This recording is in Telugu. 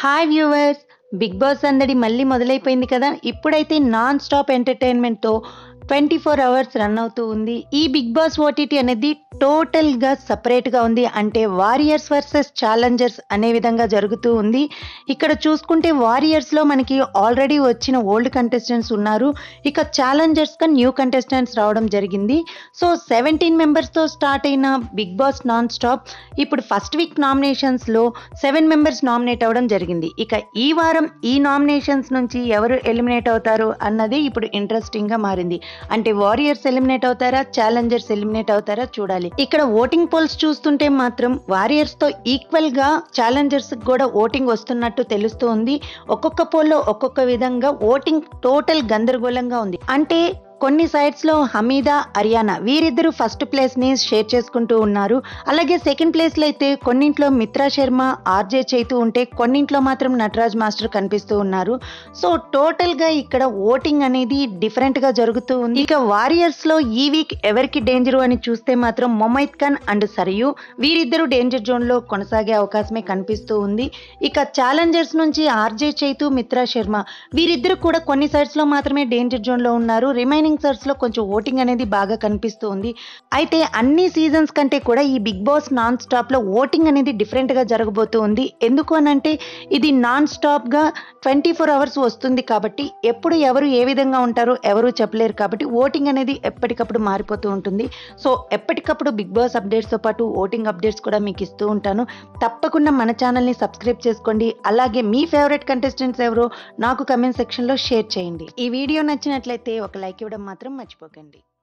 హాయ్ వ్యూవర్స్ బిగ్ బాస్ అందడి మళ్ళీ మొదలైపోయింది కదా ఇప్పుడైతే నాన్ స్టాప్ ఎంటర్టైన్మెంట్తో ట్వంటీ ఫోర్ అవర్స్ రన్ అవుతూ ఉంది ఈ బిగ్ బాస్ ఓటీటీ అనేది టోటల్గా సపరేట్గా ఉంది అంటే వారియర్స్ వర్సెస్ ఛాలెంజర్స్ అనే విధంగా జరుగుతూ ఉంది ఇక్కడ చూసుకుంటే వారియర్స్లో మనకి ఆల్రెడీ వచ్చిన ఓల్డ్ కంటెస్టెంట్స్ ఉన్నారు ఇక ఛాలెంజర్స్గా న్యూ కంటెస్టెంట్స్ రావడం జరిగింది సో సెవెంటీన్ మెంబర్స్తో స్టార్ట్ అయిన బిగ్ బాస్ నాన్ స్టాప్ ఇప్పుడు ఫస్ట్ వీక్ నామినేషన్స్లో సెవెన్ మెంబర్స్ నామినేట్ అవ్వడం జరిగింది ఇక ఈ వారం ఈ నామినేషన్స్ నుంచి ఎవరు ఎలిమినేట్ అవుతారు అన్నది ఇప్పుడు ఇంట్రెస్టింగ్గా మారింది అంటే వారియర్స్ ఎలిమినేట్ అవుతారా ఛాలెంజర్స్ ఎలిమినేట్ అవుతారా చూడాలి ఇక్కడ ఓటింగ్ పోల్స్ చూస్తుంటే మాత్రం వారియర్స్ తో ఈక్వల్ గా ఛాలెంజర్స్ కూడా ఓటింగ్ వస్తున్నట్టు తెలుస్తూ ఉంది ఒక్కొక్క పోల్లో ఒక్కొక్క విధంగా ఓటింగ్ టోటల్ గందరగోళంగా ఉంది అంటే కొన్ని సైట్స్ లో హమీదా హర్యానా వీరిద్దరు ఫస్ట్ ప్లేస్ ని షేర్ చేసుకుంటూ ఉన్నారు అలాగే సెకండ్ ప్లేస్ లో అయితే కొన్నింట్లో మిత్రా శర్మ ఆర్జే చైతు ఉంటే కొన్నింట్లో మాత్రం నటరాజ్ మాస్టర్ కనిపిస్తూ ఉన్నారు సో టోటల్ గా ఇక్కడ ఓటింగ్ అనేది డిఫరెంట్ గా జరుగుతూ ఉంది ఇక వారియర్స్ లో ఈ వీక్ ఎవరికి డేంజర్ అని చూస్తే మాత్రం మొమైద్ ఖాన్ అండ్ సరియు వీరిద్దరు డేంజర్ జోన్ లో కొనసాగే అవకాశమే కనిపిస్తూ ఉంది ఇక ఛాలెంజర్స్ నుంచి ఆర్జే చైతు మిత్రా శర్మ వీరిద్దరు కూడా కొన్ని సైడ్స్ లో మాత్రమే డేంజర్ జోన్ లో ఉన్నారు రిమైనింగ్ సైడ్స్ లో కొంచెం ఓటింగ్ అనేది బాగా కనిపిస్తూ ఉంది అయితే అన్ని సీజన్స్ కంటే కూడా ఈ బిగ్ బాస్ నాన్ స్టాప్ లో ఓటింగ్ అనేది డిఫరెంట్ గా జరగబోతూ ఉంది ఎందుకు అనంటే ఇది నాన్ స్టాప్ గా ట్వంటీ ఫోర్ అవర్స్ వస్తుంది కాబట్టి ఎప్పుడు ఎవరు ఏ విధంగా ఉంటారో ఎవరు చెప్పలేరు కాబట్టి ఓటింగ్ అనేది ఎప్పటికప్పుడు మారిపోతూ ఉంటుంది సో ఎప్పటికప్పుడు బిగ్ బాస్ అప్డేట్స్తో పాటు ఓటింగ్ అప్డేట్స్ కూడా మీకు ఇస్తూ ఉంటాను తప్పకుండా మన ఛానల్ని సబ్స్క్రైబ్ చేసుకోండి అలాగే మీ ఫేవరెట్ కంటెస్టెంట్స్ ఎవరో నాకు కమెంట్ సెక్షన్లో షేర్ చేయండి ఈ వీడియో నచ్చినట్లయితే ఒక లైక్ ఇవ్వడం మాత్రం మర్చిపోకండి